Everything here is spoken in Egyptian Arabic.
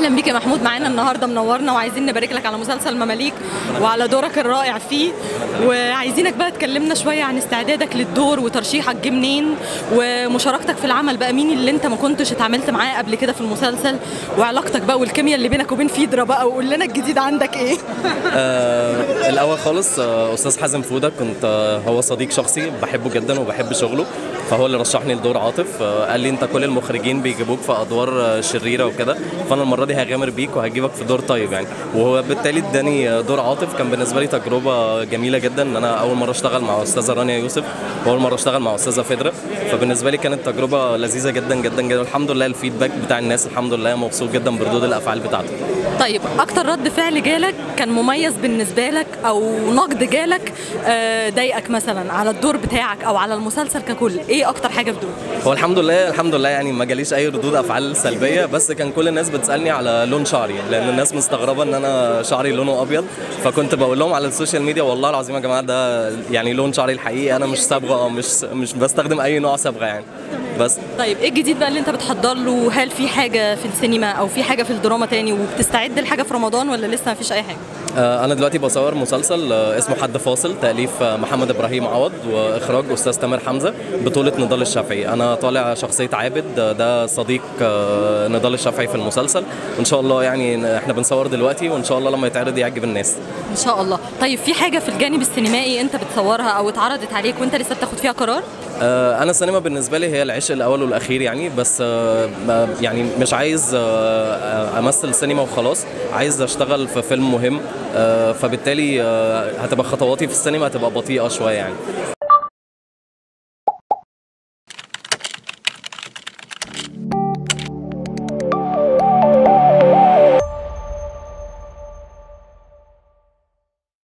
اهلا بيك يا محمود معانا النهارده منورنا وعايزين نبارك لك على مسلسل مماليك وعلى دورك الرائع فيه وعايزينك بقى تكلمنا شويه عن استعدادك للدور وترشيحك جه منين ومشاركتك في العمل بقى مين اللي انت ما كنتش اتعاملت معاه قبل كده في المسلسل وعلاقتك بقى والكيمياء اللي بينك وبين فيدرا بقى وقول لنا الجديد عندك ايه آه الاول خالص آه استاذ حازم فوده كنت آه هو صديق شخصي بحبه جدا وبحب شغله فهو اللي رشحني لدور عاطف آه قال لي انت كل المخرجين بيجيبوك في ادوار آه شريره وكده فانا المره دي هغامر بيك وهجيبك في دور طيب يعني وهو بالتالي اداني آه دور عاطف كان بالنسبه لي تجربه جميله جدا ان انا اول مره اشتغل مع استاذه رانيا يوسف واول مره اشتغل مع استاذه فدرة فبالنسبه لي كانت تجربه لذيذه جدا جدا جدا الحمد لله الفيدباك بتاع الناس الحمد لله مبسوط جدا بردود الافعال بتاعته طيب اكتر رد فعل جالك كان مميز بالنسبه لك او نقد جالك آه، ضايقك مثلا على الدور بتاعك او على المسلسل ككل ايه اكتر حاجه في دول هو الحمد لله الحمد لله يعني ما جاليش اي ردود افعال سلبيه بس كان كل الناس بتسالني على لون شعري لان الناس مستغربه ان انا شعري لونه ابيض فكنت بقول لهم على السوشيال ميديا والله العظيم يا جماعه ده يعني لون شعري الحقيقي انا مش صبغه مش مش بستخدم اي نوع صبغه يعني بس طيب ايه الجديد بقى اللي انت بتحضر له هل في حاجه في السينما او في حاجه في الدراما تاني وبتستعد لحاجه في رمضان ولا لسه ما فيش اي حاجه آه، انا دلوقتي بصور مسلسل آه، اسمه حد فاصل تاليف آه، محمد ابراهيم عوض واخراج استاذ تامر حمزه بطوله نضال الشافعي انا طالع شخصيه عابد آه، ده صديق آه، نضال الشافعي في المسلسل وان شاء الله يعني احنا بنصور دلوقتي وان شاء الله لما يتعرض يعجب الناس ان شاء الله طيب في حاجه في الجانب السينمائي انت بتصورها او اتعرضت عليك وانت لسه بتاخد فيها قرار آه، انا السينما بالنسبه لي هي العشق الاول والاخير يعني بس آه، ما- يعني مش عايز آه، امثل سينما وخلاص عايز اشتغل في فيلم مهم آه، فبالتالي آه، هتبقى خطواتي في السينما هتبقى بطيئه شويه يعني